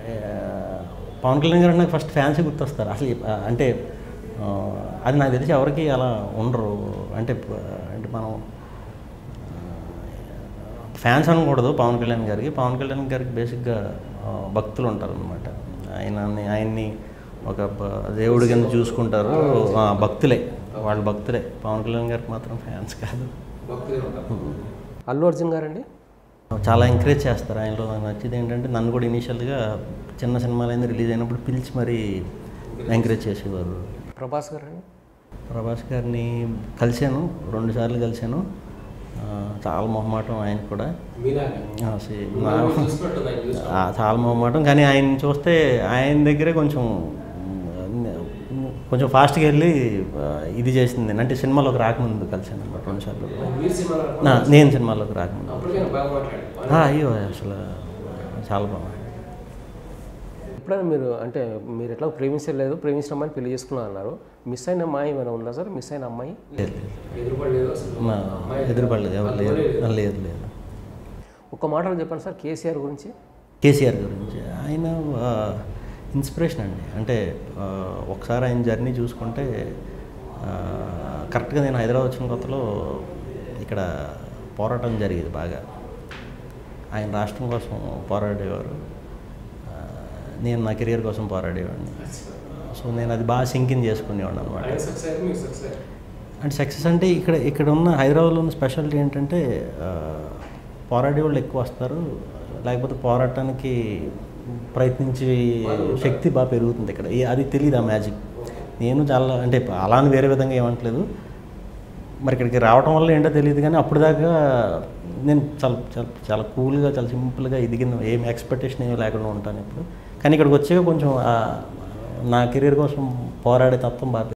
పవన్ కళ్యాణ్ గారు నాకు first fancy గుర్తొస్తారు అసలు ఆ, అంటే ఆ, అది నాకు తెలిసి ఎవరికి అలా ఉండరు అంటే ప- అంటే మనం ఫ్యాన్స్ అనకూడదు పవన్ కళ్యాణ్ గారికి పవన్ కళ్యాణ్ గారికి బేసిక్గా ఆ, భక్తులు ఉంటారు అనమాట ఆయనని ఆయన్ని ఒక బ- దేవుడి కింద చూసుకుంటారు ఆ, భక్తులే వాళ్ళు భక్తులే పవన్ కళ్యాణ్ గారికి మాత్రం ఫ్యాన్స్ కాదు అల్లు అర్జున్ గారండి చాలా ఎంకరేజ్ చేస్తారు ఆయనలో నాకు నచ్చేది ఏంటంటే నన్ను కూడా ఇనీషియల్గా చిన్న సినిమాలు అయినా రిలీజ్ అయినప్పుడు పిలిచి మరీ ఎంకరేజ్ చేసేవారు ప్రభాస్ గారండి ప్రభాస్ గారిని కలిశాను రెండు సార్లు కలిశాను ఆ, చాలా మొహమాటం ఆయన కూడా ఆ, సే- నా- ఆ, చాలా మొహమాటం కానీ ఆయన చూస్తే ఆయన దగ్గరే కొంచెం మ్, కొంచెం ఫాస్ట్గా వెళ్ళి ఆ, ఇది చేసింది నేను. అంటే సినిమాలోకి రాకముందు కలిశాను అనమాట రెండు సార్లు నా నేను సినిమాలోకి రాకముందు ఆ, అయ్యో అసలు చాలా బాగుంది ఎప్పుడైనా మీరు అంటే మీరు ఎట్లా ప్రేమించలేదు ప్రేమించిన అమ్మాయిని పెళ్లి చేసుకున్నా అన్నారు మిస్ అయిన అమ్మాయి ఏమైనా ఉందా సార్ మిస్ అయిన అమ్మాయి లేదు లేదు మా ఎదురుపడలేదు ఎవరు లేదు లేదు లేదు ఒక మాటలో చెప్పండి సార్ కేసీఆర్ గురించి కేసీఆర్ గురించి ఆయన ఇన్స్పిరేషన్ అండి అంటే ఆ, ఒకసారి ఆయన జర్నీ చూసుకుంటే ఆ, కరెక్ట్గా నేను హైదరాబాద్ వచ్చిన కొత్తలో ఇక్కడ పోరాటం జరిగేది బాగా ఆయన రాష్ట్రం కోసం పోరాడేవారు ఆ, నేను నా కెరియర్ కోసం పోరాడేవాడిని సో నేను అది బాగా సింకిన్ చేసుకునేవాడిని అనమాట అంటే సక్సెస్ అంటే ఇక్కడ ఇక్కడ ఉన్న హైదరాబాద్లో ఉన్న స్పెషాలిటీ ఏంటంటే ఆ, పోరాడే వాళ్ళు ఎక్కువ వస్తారు లేకపోతే పోరాటానికి ప్రయత్నించే శక్తి బాగా పెరుగుతుంది ఇక్కడ ఏ- అది తెలియదు ఆ మ్యాజిక్ నేను చాలా అంటే అలా అని వేరే విధంగా ఏమంటలేదు మరి ఇక్కడికి రావటం వల్ల ఏంటో తెలియదు కానీ అప్పుడు దాకా నేను చాలా చాలా చాలా కూల్గా చాలా సింపుల్గా ఎదిగిన ఏం ఎక్స్పెక్టేషన్ ఏమీ లేకుండా ఉంటాను ఇప్పుడు కానీ ఇక్కడికి వచ్చాక కొంచెం ఆ, నా కెరీర్ కోసం పోరాడే తత్వం బాగా